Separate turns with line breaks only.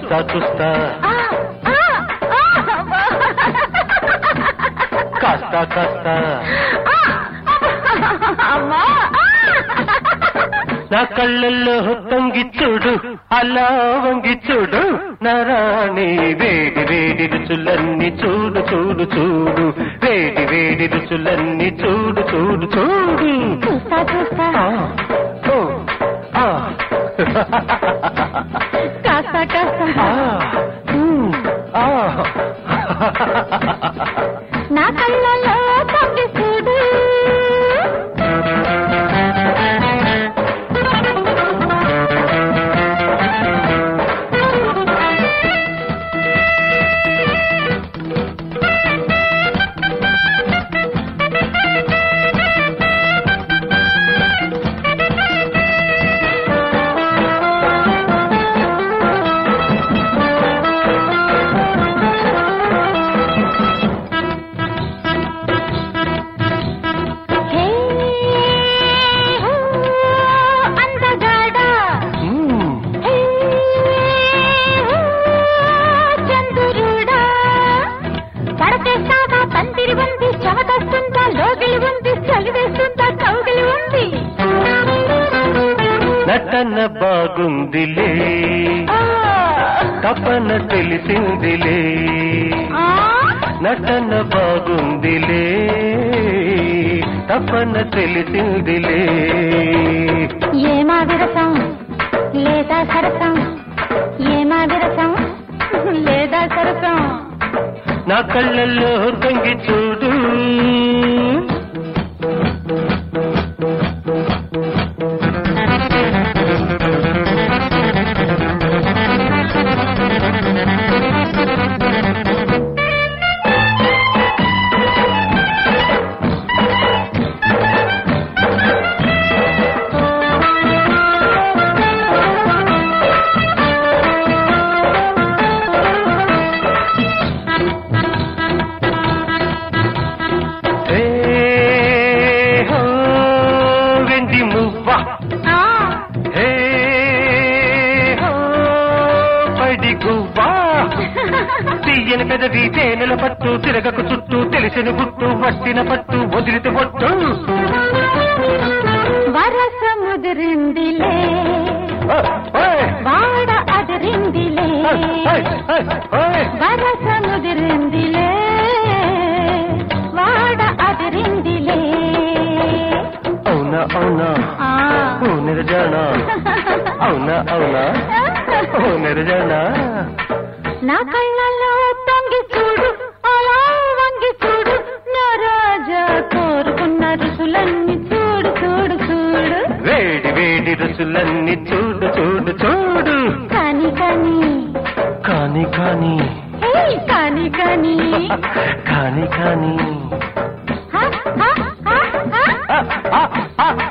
చూస్తా చూస్తా
ఆ, ఆ, ఆ, అబ్బా.
కాస్త కాస్త
ఆ, అమ్మా ఆ.
నా కళ్ళల్లో తొంగి చూడు అలా వంగి చూడు నారాణి వేడి వేడి రుచులన్నీ చూడు చూడు చూడు వేడి వేడి రుచులన్నీ చూడు చూడు చూడు
చూస్తా చూస్తా
ఆ, ఓ, ఆ,
కాస్త కాస్త
ఆ, ఉమ్, ఆ.
నా కళ్ళలో తొంగి చూడు హే హో, అందగాడా
ఉమ్,
హే హో, చంద్రుడా పడతేస్తాగా పందిరి ఉంది చెమటొస్తుందా లోగిలి ఉంది చలివేస్తుందా కౌగిలి ఉంది
నటన బాగుందిలే
ఆ,
తపన తెలిసిందిలే
ఆ,
నటన బాగుందిలే తపన తెలిసిందిలే
ఏమా విరసం లేదా సరసం ఏమా విరసం లేదా సరసం
నా కళ్ళల్లో తొంగి చూడు ఏ హో వెండి మువ్వ
ఆ,
ఏ హో పడి గువ్వా తీయని పెదవి తేనెల పట్టు తిరగకు చుట్టూ తెలిసిన గుట్టు వట్టిన పట్టు వదిలితే ఒట్టు
వరస ముదిరిందిలే
ఓయ్,
వాడ అదిరిందిలే
ఓయ్, ఓయ్, ఓయ్, ఓయ్.
వరస ముదిరిందిలే వాడ అదిరిందిలే
అవునా అవునా
ఆ.
ఓ నిరజానా అవునా అవునా ఓ నిరజానా
నా కళ్ళల్లో తొంగి చూడు అలా వంగి చూడు నా రాజా కోరుకున్న రుసులన్నీ చూడు చూడు చూడు
వేడి వేడి రుచులన్నీ చూడు చూడు చూడు
కాని కాని
కాని కాని
హే కాని కాని
కాని కాని
హ, హ, హ, హ.
ఆ, ఆ, ఆ,